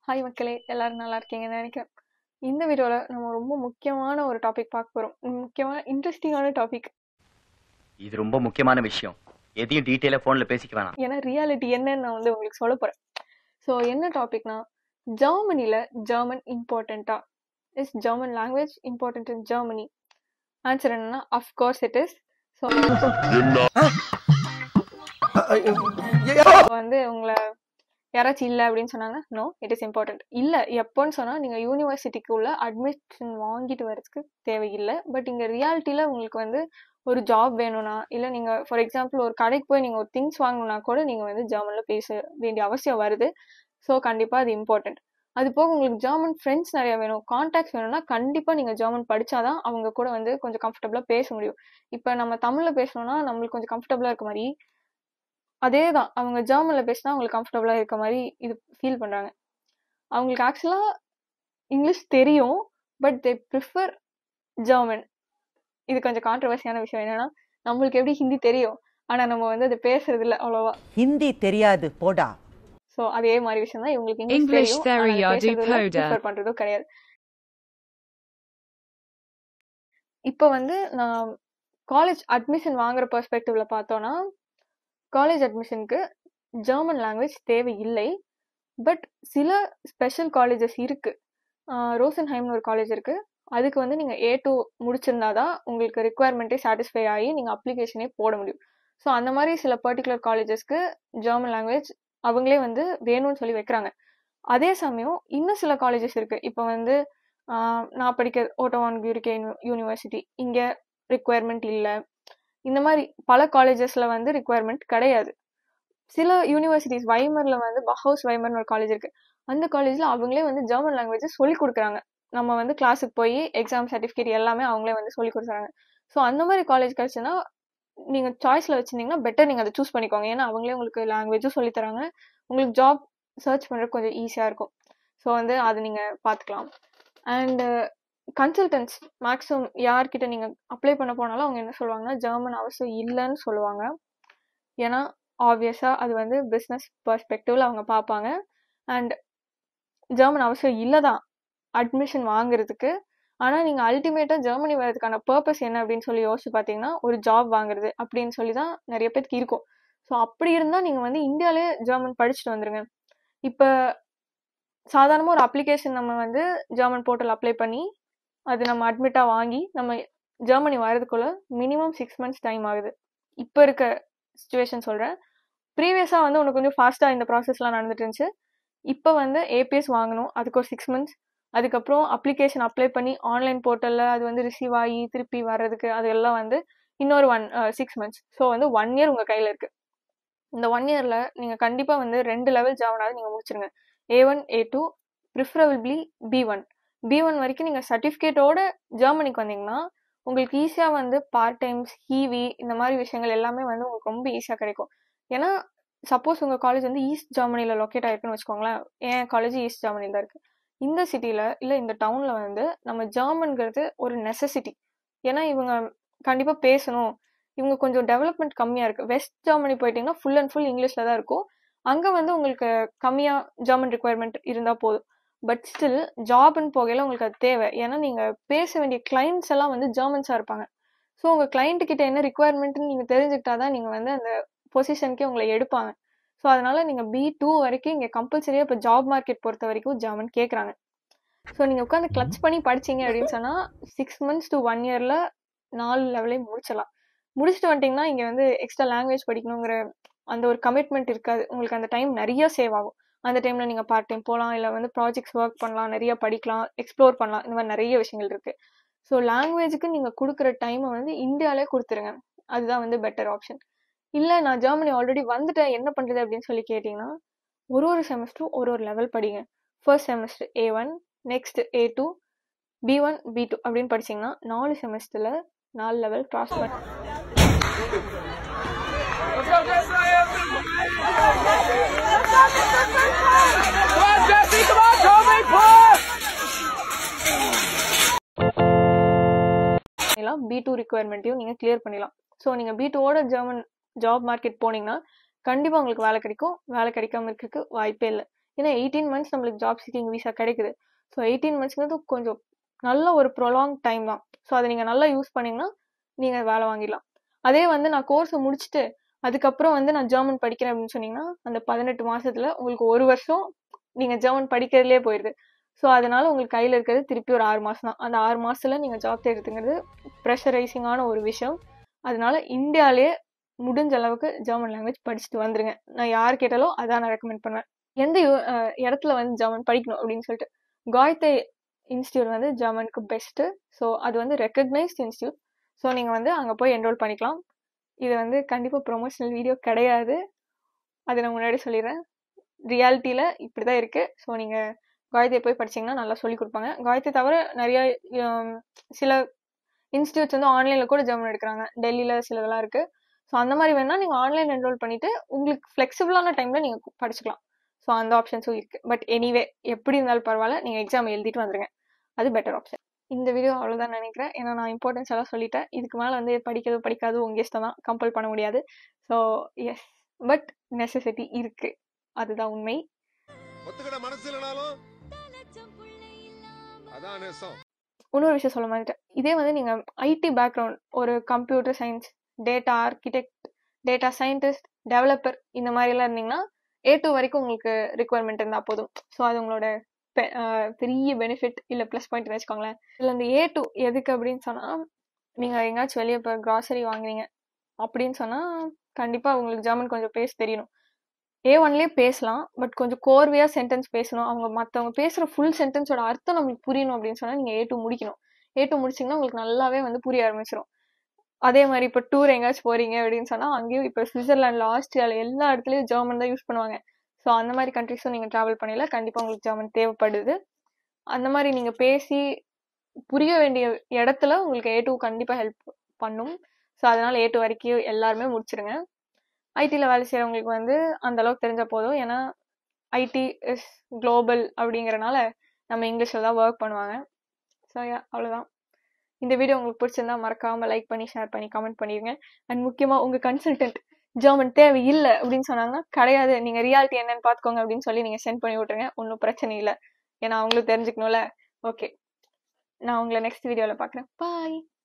Hi மக்களே எல்லாரும் நல்லா இருக்கீங்கன்னு நினைக்கிறேன் இந்த வீடியோவில் நம்ம ரொம்ப முக்கியமான ஒரு டாபிக் பார்க்க போகிறோம் முக்கியமான இன்ட்ரெஸ்டிங்கான டாபிக் இது ரொம்ப முக்கியமான விஷயம் எதையும் டீட்டெயிலாக ஃபோனில் பேசிக்க வேணாம் ஏன்னா ரியாலிட்டி என்னன்னு நான் வந்து உங்களுக்கு சொல்ல போகிறேன் ஸோ என்ன டாபிக்னா ஜெர்மனியில் ஜெர்மன் இம்பார்ட்டண்ட்டா is German language important in Germany answer என்னன்னா அஃப்கோர்ஸ் இட் இஸ் ஸோ வந்து உங்களை யாராச்சும் இல்லை அப்படின்னு சொன்னாங்க நோ இட் இஸ் இம்பார்ட்டன்ட் இல்லை எப்போன்னு சொன்னால் நீங்கள் யூனிவர்சிட்டிக்குள்ள அட்மிஷன் வாங்கிட்டு வரதுக்கு தேவையில்லை பட் இங்கே ரியாலிட்டியில் உங்களுக்கு வந்து ஒரு ஜாப் வேணும்னா இல்லை நீங்கள் ஃபார் எக்ஸாம்பிள் ஒரு கடைக்கு போய் நீங்கள் ஒரு திங்ஸ் வாங்கணும்னா கூட நீங்கள் வந்து ஜெர்மனில் பேச வேண்டிய அவசியம் வருது ஸோ கண்டிப்பாக அது இம்பார்ட்டன்ட் அது போக உங்களுக்கு ஜெர்மன் ஃப்ரெண்ட்ஸ் நிறைய வேணும் கான்டாக்ட்ஸ் வேணும்னா கண்டிப்பாக நீங்கள் ஜெர்மன் படித்தாதான் அவங்க கூட வந்து கொஞ்சம் கம்ஃபர்டபுளாக பேச முடியும் இப்போ நம்ம தமிழில் பேசணும்னா நம்மளுக்கு கொஞ்சம் கம்ஃபர்டபுளாக இருக்க மாதிரி அதே தான் அவங்க ஜெர்மனில் பேசினா அவங்களுக்கு கம்ஃபர்டபுளாக இருக்க மாதிரி இது ஃபீல் பண்ணுறாங்க அவங்களுக்கு ஆக்சுவலாக இங்கிலீஷ் தெரியும் பட் தே ப்ரிஃபர் ஜெர்மன் இது கொஞ்சம் கான்ட்ரவர்சியான விஷயம் என்னன்னா நம்மளுக்கு எப்படி ஹிந்தி தெரியும் ஆனால் நம்ம வந்து அதை பேசுறது இல்லை அவ்வளோவா ஹிந்தி தெரியாது போடா ஸோ அதே மாதிரி விஷயம் தான் இவங்களுக்கு இங்கிலீஷ் English தெரியும் ஆனா அதை Theory பேசுறதுல Decoder. prefer பண்றதும் கிடையாது இப்போ வந்து நான் காலேஜ் அட்மிஷன் வாங்குற பெர்ஸ்பெக்டிவ்ல பார்த்தோன்னா காலேஜ் அட்மிஷனுக்கு ஜெர்மன் லாங்குவேஜ் தேவையில்லை பட் சில ஸ்பெஷல் காலேஜஸ் இருக்கு ரோசன்ஹைம்னு ஒரு காலேஜ் இருக்கு அதுக்கு வந்து நீங்கள் ஏ டூ முடிச்சிருந்தா தான் உங்களுக்கு ரெக்குவயர்மெண்ட்டே சாட்டிஸ்ஃபை ஆகி நீங்கள் அப்ளிகேஷனே போட முடியும் ஸோ அந்த மாதிரி சில பர்டிகுலர் காலேஜஸ்க்கு ஜெர்மன் லாங்குவேஜ் அவங்களே வந்து வேணும்னு சொல்லி வைக்கிறாங்க அதே சமயம் இன்னும் சில காலேஜஸ் இருக்கு இப்போ வந்து ஆஹ், நான் படிக்க ஓட்டோவான் கியூரிகே யூனிவர்சிட்டி இங்கே ரிக்குவயர்மெண்ட் இல்லை இந்த மாதிரி பல காலேஜஸ்ல வந்து ரிக்குவயர்மெண்ட் கிடையாது சில யூனிவர்சிட்டிஸ் வைமர்ல வந்து பஹவுஸ் வைமர்னு ஒரு காலேஜ் இருக்கு அந்த காலேஜ்ல அவங்களே வந்து ஜெர்மன் லாங்குவேஜ் சொல்லி கொடுக்குறாங்க நம்ம வந்து கிளாஸுக்கு போய் எக்ஸாம் சர்டிஃபிகேட் எல்லாமே அவங்களே வந்து சொல்லி கொடுக்குறாங்க ஸோ அந்த மாதிரி காலேஜ் கிடைச்சுன்னா நீங்க சாய்ஸ்ல வச்சிருந்தீங்கன்னா பெட்டர் நீங்க அதை சூஸ் பண்ணிக்கோங்க ஏன்னா அவங்களே உங்களுக்கு லாங்குவேஜும் சொல்லி தராங்க உங்களுக்கு ஜாப் சர்ச் பண்றது கொஞ்சம் ஈஸியா இருக்கும் ஸோ வந்து அது நீங்க பார்த்துக்கலாம் அண்ட் கன்சல்டன்ஸ் மேக்ஸிமம் யார்கிட்ட நீங்க அப்ளை பண்ண போனாலும் அவங்க என்ன சொல்லுவாங்கன்னா ஜெர்மன் அவசியம் இல்லைன்னு சொல்லுவாங்க ஏன்னா ஆப்வியஸா அது வந்து பிஸ்னஸ் பர்ஸ்பெக்டிவ்ல அவங்க பார்ப்பாங்க அண்ட் ஜெர்மன் அவசியம் இல்லை தான் அட்மிஷன் வாங்குறதுக்கு ஆனால் நீங்கள் அல்டிமேட்டாக ஜெர்மனி வரதுக்கான பர்பஸ் என்ன அப்படின்னு சொல்லி யோசிச்சு பார்த்தீங்கன்னா ஒரு ஜாப் வாங்குறது அப்படின்னு சொல்லி தான் நிறைய பேருக்கு இருக்கும் ஸோ அப்படி இருந்தால் நீங்கள் வந்து இந்தியாவிலே ஜெர்மன் படிச்சுட்டு வந்துருங்க இப்போ சாதாரணமாக ஒரு அப்ளிகேஷன் நம்ம வந்து ஜெர்மன் போர்ட்டல் அப்ளை பண்ணி அது நம்ம அட்மிட்டாக வாங்கி நம்ம ஜெர்மனி வரதுக்குள்ள மினிமம் சிக்ஸ் மந்த்ஸ் டைம் ஆகுது இப்போ இருக்க சுச்சுவேஷன் சொல்கிறேன் ப்ரீவியஸாக வந்து உனக்கு கொஞ்சம் ஃபாஸ்ட்டாக இந்த ப்ராசஸ்லாம் நடந்துட்டு இருந்துச்சு இப்போ வந்து ஏபிஎஸ் வாங்கணும் அதுக்கு ஒரு சிக்ஸ் மந்த்ஸ் அதுக்கப்புறம் அப்ளிகேஷன் அப்ளை பண்ணி ஆன்லைன் போர்ட்டலில் அது வந்து ரிசீவ் ஆகி திருப்பி வர்றதுக்கு அது எல்லாம் வந்து இன்னொரு ஒன் சிக்ஸ் மந்த்ஸ் ஸோ வந்து ஒன் இயர் உங்கள் கையில் இருக்குது இந்த ஒன் இயரில் நீங்கள் கண்டிப்பாக வந்து ரெண்டு லெவல் ஜாவனாவது நீங்கள் முடிச்சிருங்க A one A two preferably B one B one வரைக்கும் நீங்கள் சர்டிஃபிகேட்டோட ஜெர்மனிக்கு வந்தீங்கன்னா உங்களுக்கு ஈஸியாக வந்து பார்ட் டைம்ஸ் ஹீவி இந்த மாதிரி விஷயங்கள் எல்லாமே வந்து உங்களுக்கு ரொம்ப ஈஸியாக கிடைக்கும் ஏன்னா சப்போஸ் உங்கள் காலேஜ் வந்து ஈஸ்ட் ஜெர்மனியில் லொக்கேட் ஆயிருக்குன்னு வச்சுக்கோங்களேன் என் காலேஜ் ஈஸ்ட் ஜெர்மனியில் தான் இருக்குது இந்த சிட்டியில் இல்லை இந்த டவுனில் வந்து நம்ம ஜெர்மன்கிறது ஒரு நெசசிட்டி ஏன்னா இவங்க கண்டிப்பாக பேசணும் இவங்க கொஞ்சம் டெவலப்மெண்ட் கம்மியாக இருக்குது வெஸ்ட் ஜெர்மனி போயிட்டீங்கன்னா ஃபுல் அண்ட் ஃபுல் இங்கிலீஷில் தான் இருக்கும் அங்கே வந்து உங்களுக்கு கம்மியாக ஜெர்மன் ரிக்குவயர்மெண்ட் இருந்தால் போதும் பட் ஸ்டில் ஜாப்னு போகையில் உங்களுக்கு அது தேவை ஏன்னா நீங்கள் பேச வேண்டிய கிளைண்ட்ஸ் எல்லாம் வந்து ஜெர்மன்ஸாக இருப்பாங்க ஸோ உங்கள் client கிட்ட என்ன ரிக்குவயர்மெண்ட்னு நீங்கள் தெரிஞ்சுக்கிட்டா தான் நீங்கள் வந்து அந்த பொசிஷனுக்கே உங்களை எடுப்பாங்க ஸோ அதனால நீங்கள் பி டூ வரைக்கும் இங்கே கம்பல்சரியாக இப்போ ஜாப் மார்க்கெட் பொறுத்த வரைக்கும் ஜெர்மன் கேட்குறாங்க ஸோ நீங்கள் உட்காந்து கிளச் பண்ணி படிச்சீங்க அப்படின்னு சொன்னால் சிக்ஸ் மந்த்ஸ் டு ஒன் இயரில் நாலு லெவலே முடிச்சிடலாம் முடிச்சுட்டு வந்துட்டிங்கன்னா இங்கே வந்து எக்ஸ்ட்ரா லாங்குவேஜ் படிக்கணுங்கிற அந்த ஒரு கமிட்மெண்ட் இருக்காது உங்களுக்கு அந்த டைம் நிறைய சேவ் ஆகும் அந்த டைமில் நீங்கள் பார்ட் டைம் போகலாம் இல்லை வந்து ப்ராஜெக்ட்ஸ் ஒர்க் பண்ணலாம் நிறைய படிக்கலாம் எக்ஸ்ப்ளோர் பண்ணலாம் இந்த மாதிரி நிறைய விஷயங்கள் இருக்குது ஸோ லாங்குவேஜுக்கு நீங்கள் கொடுக்குற டைமை வந்து இந்தியாவிலே கொடுத்துருங்க அதுதான் வந்து பெட்டர் ஆப்ஷன் இல்லை நான் ஜெர்மனி ஆல்ரெடி வந்துட்டேன் என்ன பண்ணுறது அப்படின்னு சொல்லி கேட்டிங்கன்னா ஒரு ஒரு செமஸ்டரும் ஒரு ஒரு லெவல் படிங்க first semester A one next A two B one B two அப்படின்னு படிச்சீங்கன்னா நாலு செமஸ்டரில் நாலு லெவல் கிராஸ் பண்ண பண்ணிடலாம் பி டூ ரிக்குவயர்மெண்ட்டையும் நீங்கள் கிளியர் பண்ணிடலாம் ஸோ நீங்கள் பி டூவோட ஜெர்மன் ஜாப் மார்க்கெட் போனீங்கன்னா கண்டிப்பாக உங்களுக்கு வேலை கிடைக்கும் வேலை கிடைக்காம இருக்கிறதுக்கு வாய்ப்பே இல்லை ஏன்னா எயிட்டீன் மந்த்ஸ் நம்மளுக்கு ஜாப் சீக்கிங் விசா கிடைக்குது ஸோ எயிட்டீன் மந்த்ஸ்ங்கிறது கொஞ்சம் நல்ல ஒரு ப்ரொலாங் டைம் தான் ஸோ அதை நீங்கள் நல்லா யூஸ் பண்ணீங்கன்னா நீங்கள் வேலை வாங்கிடலாம் அதே வந்து நான் கோர்ஸை முடிச்சுட்டு அதுக்கப்புறம் வந்து நான் ஜெர்மன் படிக்கிறேன் அப்படின்னு சொன்னீங்கன்னா அந்த பதினெட்டு மாசத்துல உங்களுக்கு ஒரு வருஷம் நீங்கள் ஜெர்மன் படிக்கிறதுலே போயிடுது ஸோ அதனால உங்களுக்கு கையில் இருக்கிறது திருப்பி ஒரு ஆறு மாதம் தான் அந்த ஆறு மாசத்துல நீங்கள் ஜாப் தேடுறதுங்கிறது ப்ரெஷரைசிங்கான ஒரு விஷயம் அதனால இந்தியாவிலே முடிஞ்ச அளவுக்கு ஜெர்மன் லாங்குவேஜ் படிச்சுட்டு வந்துருங்க நான் யார் கேட்டாலும் அதான் நான் ரெக்கமெண்ட் பண்ணுவேன் எந்த யு- அஹ் இடத்துல வந்து ஜெர்மன் படிக்கணும் அப்படின்னு சொல்லிட்டு காய்தே இன்ஸ்டியூட் வந்து ஜெர்மனுக்கு பெஸ்ட்டு ஸோ அது வந்து ரெக்கக்னைஸ்ட் இன்ஸ்டியூட் ஸோ நீங்கள் வந்து அங்கே போய் என்ரோல் பண்ணிக்கலாம் இது வந்து கண்டிப்பாக ப்ரொமோஷனல் வீடியோ கிடையாது அதை நான் முன்னாடி சொல்லிடுறேன் ரியாலிட்டியில் இப்படி தான் இருக்குது ஸோ நீங்கள் காயத்ரி போய் படிச்சீங்கன்னா நல்லா சொல்லி கொடுப்பாங்க காயத்ரி தவிர நிறைய ஹம், சில இன்ஸ்டியூட்ஸ் வந்து ஆன்லைனில் கூட ஜெர்மன் எடுக்கிறாங்க டெல்லியில் சிலதெல்லாம் இருக்குது ஸோ அந்த மாதிரி வேணால் நீங்கள் ஆன்லைன் என்ரோல் பண்ணிவிட்டு உங்களுக்கு ஃப்ளெக்சிபிளான டைமில் நீங்கள் படிச்சுக்கலாம் ஸோ அந்த ஆப்ஷன்ஸும் இருக்குது பட் எனிவே எப்படி இருந்தாலும் பரவாயில்ல நீங்கள் எக்ஸாம் எழுதிட்டு வந்துருங்க அது பெட்டர் ஆப்ஷன் இந்த வீடியோ அவ்வளோதான் நினைக்கிறேன் ஏன்னா நான் இம்பார்ட்டன்ஸ் எல்லாம் சொல்லிட்டேன் இதுக்கு மேலே வந்து படிக்கிறது படிக்காது உங்கள் இஷ்டம் தான் கம்பல் பண்ண முடியாது ஸோ எஸ் பட் நெசசிட்டி இருக்கு அதுதான் உண்மை ஒத்துக்கிட மனசு இல்லைனாலும் அதான் நேசம் இன்னொரு விஷயம் சொல்ல மாட்டேன் இதே வந்து நீங்கள் ஐடி பேக்ரவுண்ட் ஒரு computer science data architect data scientist developer இந்த மாதிரிலாம் இருந்தீங்கன்னா ஏ டூ வரைக்கும் உங்களுக்கு ரிக்குவயர்மெண்ட் இருந்தால் போதும் ஸோ அது உங்களோட பெ- ஆஹ் பெரிய பெனிஃபிட் இல்லை ப்ளஸ் பாயிண்ட் வச்சுக்கோங்களேன் இதில் இந்த ஏ டூ எதுக்கு அப்படின்னு சொன்னால் நீங்கள் எங்கேயாச்சும் வெளியே இப்போ கிராசரி வாங்குறீங்க அப்படின்னு சொன்னால் கண்டிப்பாக உங்களுக்கு ஜெர்மன் கொஞ்சம் பேச தெரியணும் ஏ ஒன்லேயே பேசலாம் பட் கொஞ்சம் கோர்வையாக சென்டென்ஸ் பேசணும் அவங்க மற்றவங்க பேசுகிற ஃபுல் சென்டென்ஸோட அர்த்தம் நம்மளுக்கு புரியணும் அப்படின்னு சொன்னால் நீங்கள் ஏ டூ முடிக்கணும் ஏ டூ முடிச்சிங்கன்னா உங்களுக்கு நல்லாவே வந்து புரிய ஆரம்பிச்சிடும் அதே மாதிரி இப்போ டூர் எங்கேயாச்சும் போறீங்க அப்படின்னு சொன்னால் அங்கேயும் இப்போ சுவிட்சர்லாண்டில் ஆஸ்திரியாவில் எல்லா இடத்துலையும் ஜெர்மன் தான் யூஸ் பண்ணுவாங்க ஸோ அந்த மாதிரி கண்ட்ரிஸும் நீங்கள் ட்ராவல் பண்ணல கண்டிப்பாக உங்களுக்கு ஜெர்மன் தேவைப்படுது அந்த மாதிரி நீங்கள் பேசி புரிய வேண்டிய இடத்துல உங்களுக்கு ஏ டூ கண்டிப்பாக ஹெல்ப் பண்ணும் ஸோ அதனால ஏ டூ வரைக்கும் எல்லாருமே முடிச்சிருங்க ஐடியில் வேலை செய்கிறவங்களுக்கு வந்து அந்த அளவுக்கு தெரிஞ்சால் போதும் ஏன்னா ஐடி இஸ் குளோபல் அப்படிங்கறனால நம்ம இங்கிலீஷில் தான் ஒர்க் பண்ணுவாங்க ஸோ அவ்வளோதான் இந்த வீடியோ உங்களுக்கு பிடிச்சிருந்தா மறக்காம லைக் பண்ணி ஷேர் பண்ணி கமெண்ட் பண்ணிடுங்க அண்ட் முக்கியமாக உங்கள் கன்சல்டன்ட் ஜெர்மன் தேவை இல்லை அப்படின்னு சொன்னாங்கன்னா கிடையாது நீங்கள் ரியாலிட்டி என்னன்னு பார்த்துக்கோங்க அப்படின்னு சொல்லி நீங்கள் சென்ட் பண்ணி விட்ருங்க ஒன்றும் பிரச்சனை இல்லை ஏன்னா அவங்களுக்கு தெரிஞ்சுக்கணும்ல ஓகே நான் உங்களை நெக்ஸ்ட் வீடியோவில் பார்க்குறேன் பாய்